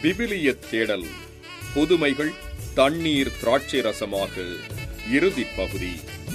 விவிலிய தேடல் புதுமைகள் தண்ணீர் திராட்சை ரசமாக இறுதிப் பகுதி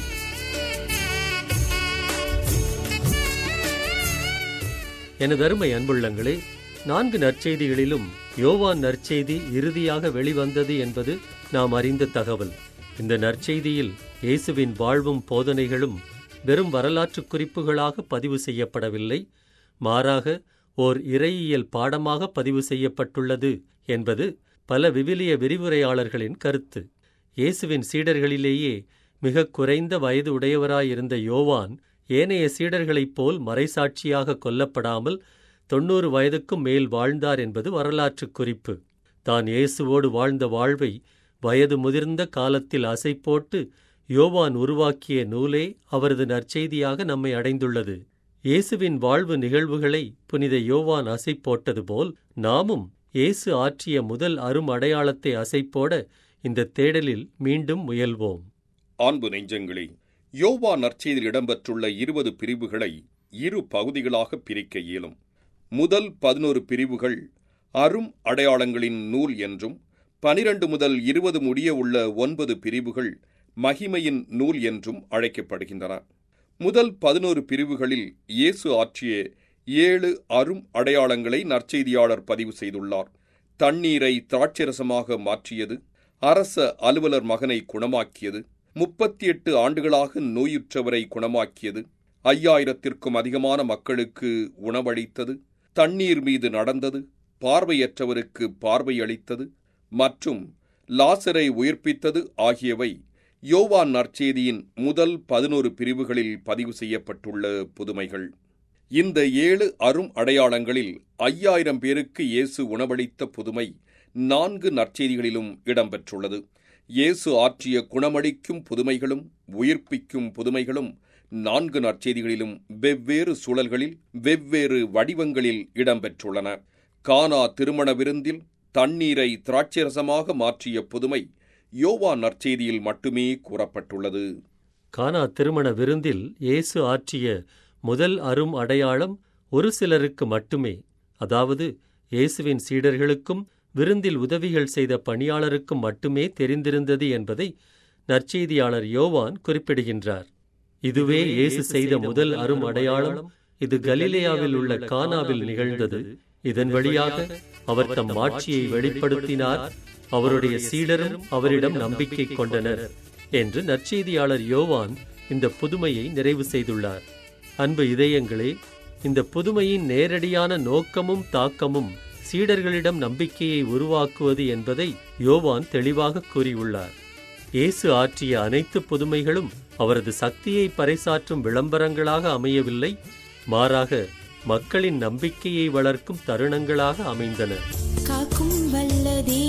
எனது அருமை அன்புள்ளங்களே நான்கு நற்செய்திகளிலும் யோவான் நற்செய்தி இறுதியாக வெளிவந்தது என்பது நாம் அறிந்த தகவல் இந்த நற்செய்தியில் இயேசுவின் வாழ்வும் போதனைகளும் வெறும் வரலாற்றுக் குறிப்புகளாக பதிவு செய்யப்படவில்லை மாறாக ஓர் இறையியல் பாடமாக பதிவு செய்யப்பட்டுள்ளது என்பது பல விவிலிய விரிவுரையாளர்களின் கருத்து இயேசுவின் சீடர்களிலேயே மிகக் குறைந்த வயது உடையவராயிருந்த யோவான் ஏனைய சீடர்களைப் போல் மறைசாட்சியாக கொல்லப்படாமல் தொன்னூறு வயதுக்கும் மேல் வாழ்ந்தார் என்பது வரலாற்றுக் குறிப்பு தான் இயேசுவோடு வாழ்ந்த வாழ்வை வயது முதிர்ந்த காலத்தில் அசை போட்டு யோவான் உருவாக்கிய நூலே அவரது நற்செய்தியாக நம்மை அடைந்துள்ளது இயேசுவின் வாழ்வு நிகழ்வுகளை புனித யோவான் அசை போட்டது போல் நாமும் இயேசு ஆற்றிய முதல் அரும் அடையாளத்தை அசைப்போட இந்த தேடலில் மீண்டும் முயல்வோம் அன்பு நெஞ்சங்களே யோவா நற்செய்தியில் இடம்பெற்றுள்ள இருபது பிரிவுகளை இரு பகுதிகளாக பிரிக்க இயலும் முதல் பதினோரு பிரிவுகள் அரும் அடையாளங்களின் நூல் என்றும் பனிரண்டு முதல் இருபது முடிய உள்ள ஒன்பது பிரிவுகள் மகிமையின் நூல் என்றும் அழைக்கப்படுகின்றன முதல் பதினோரு பிரிவுகளில் இயேசு ஆற்றிய ஏழு அரும் அடையாளங்களை நற்செய்தியாளர் பதிவு செய்துள்ளார் தண்ணீரை திராட்சரசமாக மாற்றியது அரச அலுவலர் மகனை குணமாக்கியது முப்பத்தி எட்டு ஆண்டுகளாக நோயுற்றவரை குணமாக்கியது ஐயாயிரத்திற்கும் அதிகமான மக்களுக்கு உணவளித்தது தண்ணீர் மீது நடந்தது பார்வையற்றவருக்கு பார்வையளித்தது மற்றும் லாசரை உயிர்ப்பித்தது ஆகியவை யோவான் நற்செய்தியின் முதல் பதினோரு பிரிவுகளில் பதிவு செய்யப்பட்டுள்ள புதுமைகள் இந்த ஏழு அரும் அடையாளங்களில் ஐயாயிரம் பேருக்கு இயேசு உணவளித்த புதுமை நான்கு நற்செய்திகளிலும் இடம்பெற்றுள்ளது இயேசு ஆற்றிய குணமளிக்கும் புதுமைகளும் உயிர்ப்பிக்கும் புதுமைகளும் நான்கு நற்செய்திகளிலும் வெவ்வேறு சூழல்களில் வெவ்வேறு வடிவங்களில் இடம்பெற்றுள்ளன கானா திருமண விருந்தில் தண்ணீரை திராட்சரசமாக மாற்றிய புதுமை யோவா நற்செய்தியில் மட்டுமே கூறப்பட்டுள்ளது கானா திருமண விருந்தில் இயேசு ஆற்றிய முதல் அரும் அடையாளம் ஒரு சிலருக்கு மட்டுமே அதாவது இயேசுவின் சீடர்களுக்கும் விருந்தில் உதவிகள் செய்த பணியாளருக்கும் மட்டுமே தெரிந்திருந்தது என்பதை நற்செய்தியாளர் யோவான் குறிப்பிடுகின்றார் இதுவே இயேசு செய்த முதல் அரும் அடையாளம் இது கலிலேயாவில் உள்ள கானாவில் நிகழ்ந்தது இதன் வழியாக அவர் தம் மாட்சியை வெளிப்படுத்தினார் அவருடைய சீடரும் அவரிடம் நம்பிக்கை கொண்டனர் என்று நற்செய்தியாளர் யோவான் இந்த புதுமையை நிறைவு செய்துள்ளார் அன்பு இதயங்களே இந்த புதுமையின் நேரடியான நோக்கமும் தாக்கமும் சீடர்களிடம் நம்பிக்கையை உருவாக்குவது என்பதை யோவான் தெளிவாக கூறியுள்ளார் இயேசு ஆற்றிய அனைத்து புதுமைகளும் அவரது சக்தியை பறைசாற்றும் விளம்பரங்களாக அமையவில்லை மாறாக மக்களின் நம்பிக்கையை வளர்க்கும் தருணங்களாக அமைந்தன காக்கும் வல்ல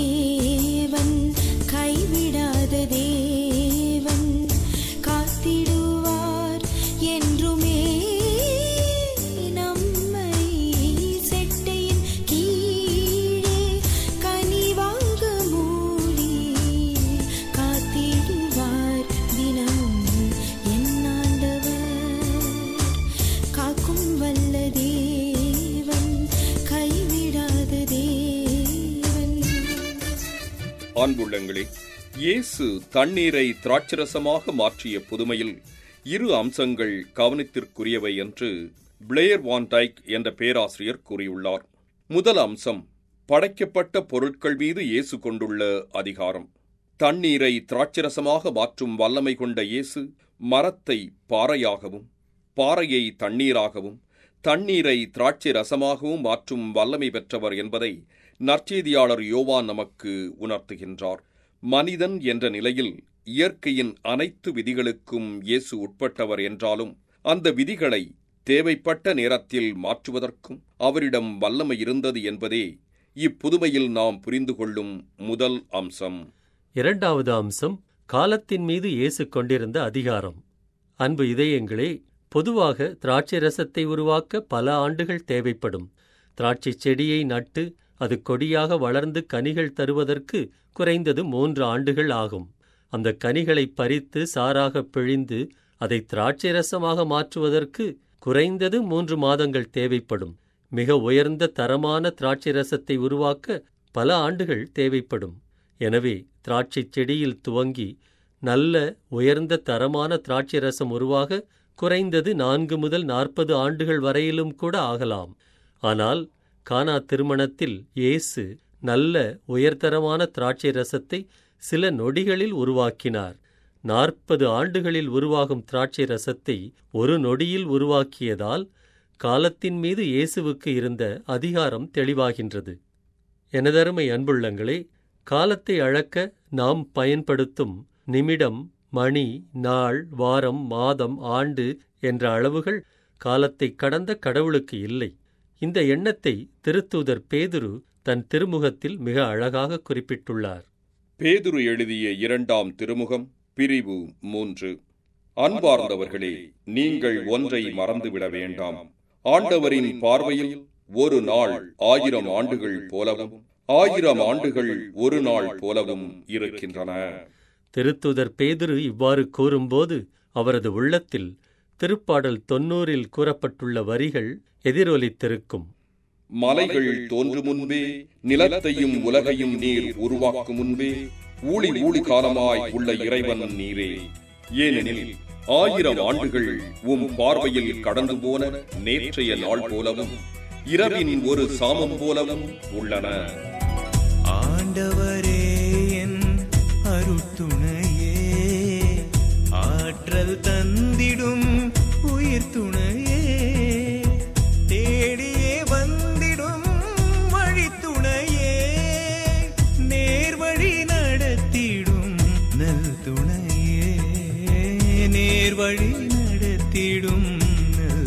தேவன் கைவிடாத தேவன் காத்திடுவார் என்றுமே நம்மை செட்டையின் கீழே கனிவாக மூடி காத்திடுவார் தினமும் என் ஆண்டவர் காக்கும் வல்ல தேவன் கைவிடாத தேவன் அன்புள்ளங்களே இயேசு தண்ணீரை திராட்சரசமாக மாற்றிய புதுமையில் இரு அம்சங்கள் கவனத்திற்குரியவை என்று பிளேயர் வான் டைக் என்ற பேராசிரியர் கூறியுள்ளார் முதல் அம்சம் படைக்கப்பட்ட பொருட்கள் மீது இயேசு கொண்டுள்ள அதிகாரம் தண்ணீரை திராட்சரசமாக மாற்றும் வல்லமை கொண்ட இயேசு மரத்தை பாறையாகவும் பாறையை தண்ணீராகவும் தண்ணீரை திராட்சை ரசமாகவும் மாற்றும் வல்லமை பெற்றவர் என்பதை நற்செய்தியாளர் யோவான் நமக்கு உணர்த்துகின்றார் மனிதன் என்ற நிலையில் இயற்கையின் அனைத்து விதிகளுக்கும் இயேசு உட்பட்டவர் என்றாலும் அந்த விதிகளை தேவைப்பட்ட நேரத்தில் மாற்றுவதற்கும் அவரிடம் வல்லமை இருந்தது என்பதே இப்புதுமையில் நாம் புரிந்து கொள்ளும் முதல் அம்சம் இரண்டாவது அம்சம் காலத்தின் மீது இயேசு கொண்டிருந்த அதிகாரம் அன்பு இதயங்களே பொதுவாக திராட்சை ரசத்தை உருவாக்க பல ஆண்டுகள் தேவைப்படும் திராட்சை செடியை நட்டு அது கொடியாக வளர்ந்து கனிகள் தருவதற்கு குறைந்தது மூன்று ஆண்டுகள் ஆகும் அந்த கனிகளை பறித்து சாறாக பிழிந்து அதை திராட்சை ரசமாக மாற்றுவதற்கு குறைந்தது மூன்று மாதங்கள் தேவைப்படும் மிக உயர்ந்த தரமான திராட்சை ரசத்தை உருவாக்க பல ஆண்டுகள் தேவைப்படும் எனவே திராட்சைச் செடியில் துவங்கி நல்ல உயர்ந்த தரமான திராட்சை ரசம் உருவாக குறைந்தது நான்கு முதல் நாற்பது ஆண்டுகள் வரையிலும் கூட ஆகலாம் ஆனால் கானா திருமணத்தில் இயேசு நல்ல உயர்தரமான திராட்சை ரசத்தை சில நொடிகளில் உருவாக்கினார் நாற்பது ஆண்டுகளில் உருவாகும் திராட்சை ரசத்தை ஒரு நொடியில் உருவாக்கியதால் காலத்தின் மீது இயேசுவுக்கு இருந்த அதிகாரம் தெளிவாகின்றது எனதருமை அன்புள்ளங்களே காலத்தை அளக்க நாம் பயன்படுத்தும் நிமிடம் மணி நாள் வாரம் மாதம் ஆண்டு என்ற அளவுகள் காலத்தை கடந்த கடவுளுக்கு இல்லை இந்த எண்ணத்தை திருத்தூதர் பேதுரு தன் திருமுகத்தில் மிக அழகாக குறிப்பிட்டுள்ளார் பேதுரு எழுதிய இரண்டாம் திருமுகம் பிரிவு மூன்று அன்பார்ந்தவர்களே நீங்கள் ஒன்றை மறந்துவிட வேண்டாம் ஆண்டவரின் பார்வையில் ஒரு நாள் ஆயிரம் ஆண்டுகள் போலவும் ஆயிரம் ஆண்டுகள் ஒரு நாள் போலவும் இருக்கின்றன திருத்துதர் பேதுரு இவ்வாறு கூறும்போது அவரது உள்ளத்தில் திருப்பாடல் தொன்னூறில் கூறப்பட்டுள்ள வரிகள் எதிரொலித்திருக்கும் மலைகள் தோன்றும் முன்பே நிலத்தையும் உலகையும் நீர் உருவாக்கும் முன்பே ஊழி ஊழி காலமாய் உள்ள இறைவன் நீரே ஏனெனில் ஆயிரம் ஆண்டுகள் உம் பார்வையில் கடந்து போன நேற்றைய நாள் போலவும் இரவின் ஒரு சாமம் போலவும் உள்ளன ஆண்டவரே என் அருட்துணையே ஆற்றல் தந்திடும் உயிர் துணையே தேடியே வந்திடும் வழித்துணையே நேர்வழி நடத்திடும் நல் துணையே நேர்வழி நடத்திடும் நல்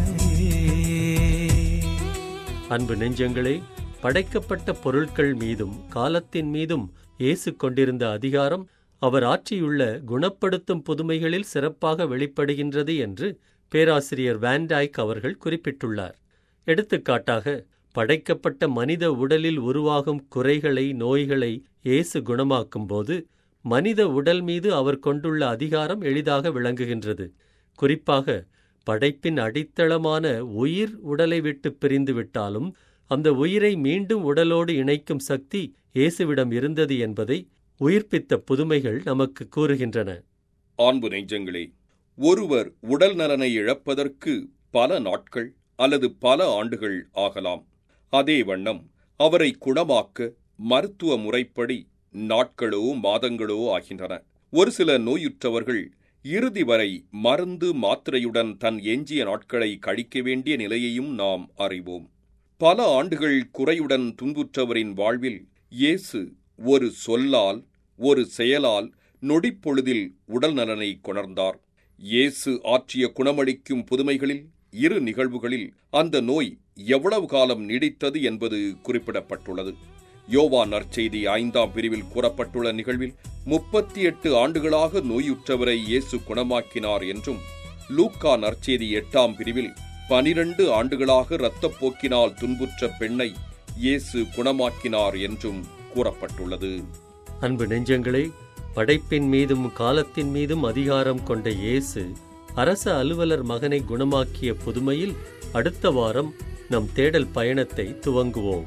துணையே அன்பு நெஞ்சங்களே படைக்கப்பட்ட பொருட்கள் மீதும் காலத்தின் மீதும் இயேசு கொண்டிருந்த அதிகாரம் அவர் ஆற்றியுள்ள குணப்படுத்தும் புதுமைகளில் சிறப்பாக வெளிப்படுகின்றது என்று பேராசிரியர் வேன்டாய்க் அவர்கள் குறிப்பிட்டுள்ளார் எடுத்துக்காட்டாக படைக்கப்பட்ட மனித உடலில் உருவாகும் குறைகளை நோய்களை இயேசு குணமாக்கும்போது மனித உடல் மீது அவர் கொண்டுள்ள அதிகாரம் எளிதாக விளங்குகின்றது குறிப்பாக படைப்பின் அடித்தளமான உயிர் உடலை விட்டு பிரிந்து விட்டாலும் அந்த உயிரை மீண்டும் உடலோடு இணைக்கும் சக்தி இயேசுவிடம் இருந்தது என்பதை உயிர்ப்பித்த புதுமைகள் நமக்கு கூறுகின்றன அன்பு நெஞ்சங்களே ஒருவர் உடல் நலனை இழப்பதற்கு பல நாட்கள் அல்லது பல ஆண்டுகள் ஆகலாம் அதே வண்ணம் அவரை குணமாக்க மருத்துவ முறைப்படி நாட்களோ மாதங்களோ ஆகின்றன ஒரு சில நோயுற்றவர்கள் இறுதி வரை மருந்து மாத்திரையுடன் தன் எஞ்சிய நாட்களை கழிக்க வேண்டிய நிலையையும் நாம் அறிவோம் பல ஆண்டுகள் குறையுடன் துன்புற்றவரின் வாழ்வில் இயேசு ஒரு சொல்லால் ஒரு செயலால் நொடிப்பொழுதில் உடல் நலனை கொணர்ந்தார் இயேசு ஆற்றிய குணமளிக்கும் புதுமைகளில் இரு நிகழ்வுகளில் அந்த நோய் எவ்வளவு காலம் நீடித்தது என்பது குறிப்பிடப்பட்டுள்ளது யோவா நற்செய்தி ஐந்தாம் பிரிவில் கூறப்பட்டுள்ள நிகழ்வில் முப்பத்தி எட்டு ஆண்டுகளாக நோயுற்றவரை இயேசு குணமாக்கினார் என்றும் லூக்கா நற்செய்தி எட்டாம் பிரிவில் பனிரண்டு ஆண்டுகளாக இரத்தப்போக்கினால் துன்புற்ற பெண்ணை இயேசு குணமாக்கினார் என்றும் கூறப்பட்டுள்ளது அன்பு நெஞ்சங்களே படைப்பின் மீதும் காலத்தின் மீதும் அதிகாரம் கொண்ட இயேசு அரச அலுவலர் மகனை குணமாக்கிய புதுமையில் அடுத்த வாரம் நம் தேடல் பயணத்தை துவங்குவோம்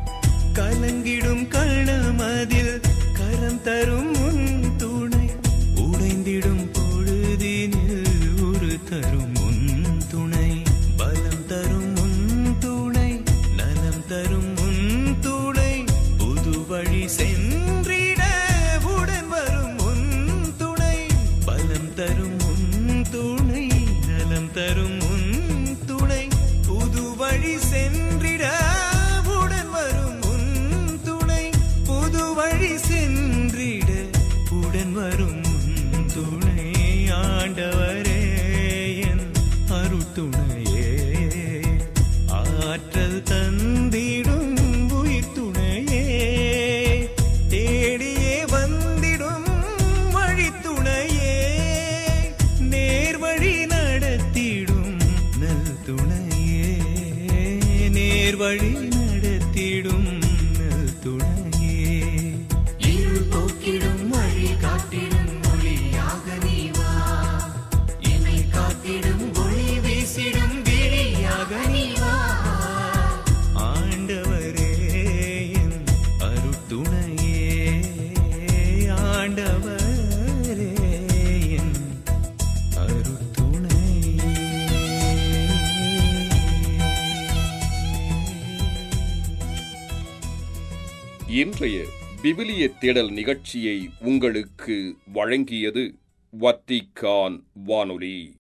கலங்கிடும் கணமதில் கரம் தரும் உன் துணை உடைந்திடும் பொழுதினில் ஒரு தரும் உன் துணை பலம் தரும் உன் துணை நலம் தரும் உன் துணை புது வழி சென்றிட உடன் வரும் உன் துணை பலம் தரும் உன் துணை நலம் தரும் உன் துணை புது வழி சென்றிட உடன் வரும் உன் துணை புது வழி சென்றிட உடன் வரும் உன் துணை ஆண்டவரே என் அருட்டுணையே ஆற்றல் தந்திடும் உயிர் துணையே தேடியே வந்திடும் வழித்துணையே நேர்வழி நடத்திடும் நல் துணையே நேர்வழி நடத்திடும் நல் துணையே இருள் போக்கிடும் வழி காட்டிடும் மொழியாக நீ வா என்னை காத்திடும் ஒளி வீசிடும் விழியாக நீ வா ஆண்டவரே என் இன்றைய விவிலிய தேடல் நிகழ்ச்சியை உங்களுக்கு வழங்கியது வத்திக்கான் வானொலி